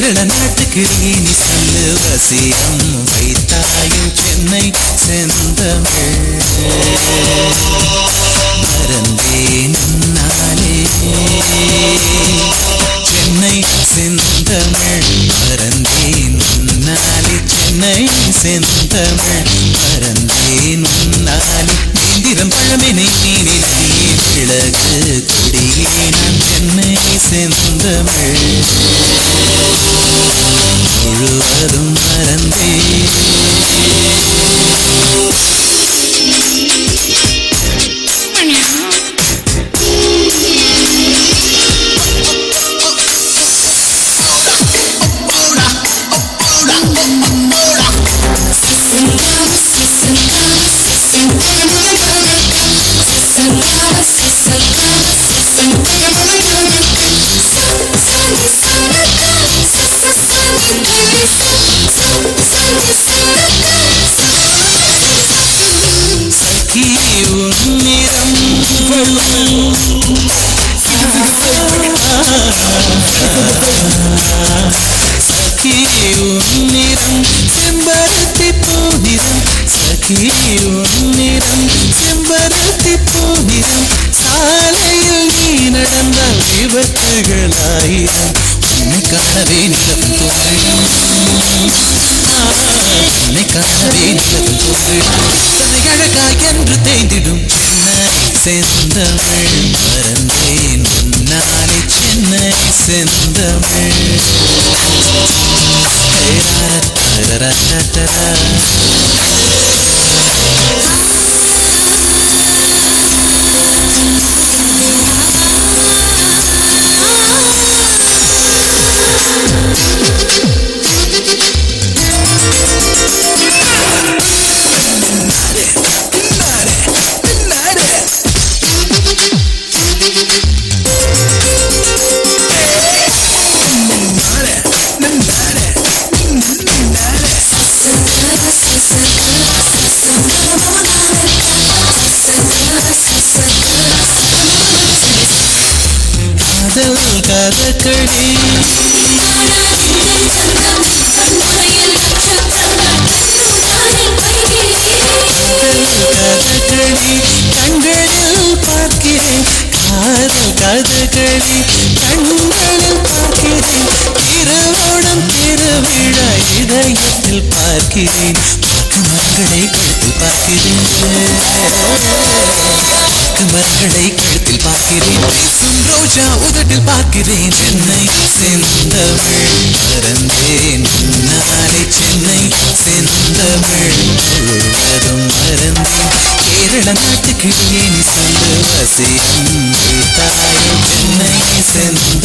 கேரள நாட்டுக்கு நீ சொல்லு வசியம் வைத்தாயும் சென்னை செந்தமிழ் மறந்தேன் நாளே சென்னை செந்தமிழ் மறந்தேன் உன்னாலே சென்னை செந்தமிழ் மறந்தேன் உன்னாலே இந்திரம் பழமினை நீனி நதியே விளக்கு கொடியே நான் சென்னை செந்தமிழ் முழுவதும் மறந்தேன் சகி உன்னிறம் சகி உன்னிறம் செம்பருத்தி பூநிறம் சகி உன்னிறம் செம்பருத்தி பூநிறம் சாலையில் நீ நடந்தால் விபத்துகளாயிரம் உன்னை காணவே நிலவும் தோன்றிடும் உன்னை காணவே நிலவும் தோன்றிடும் தன்னை அழகாய் என்று தேய்ந்திடும் சென்னை செந்தமிழ் மறந்தேன் உன்னாலே சென்னை செந்தமிழ் காதல் கதக்களி கதகளி கண்களில் பார்க்கிறேன் காதல் கதகளி கண்களில் பார்க்கிறேன் திருவோணம் திருவிழா இதயத்தில் பார்க்கிறேன் பார்க்கும் மரங்களை கழுத்தில் பார்க்கிறேன் பார்க்கும் மரங்களை கழுத்தில் பார்க்கிறேன் பேசும் ரோஜா உதட்டில் பார்க்கிறேன் சென்னை செந்தமிழ் மறந்தேன் நாளை சென்னை செந்தமிழ் முழுவதும் மறந்தேன் கேரள நாட்டுக்கு நீ சொல்லு வசியம் தாய் சென்னை செந்த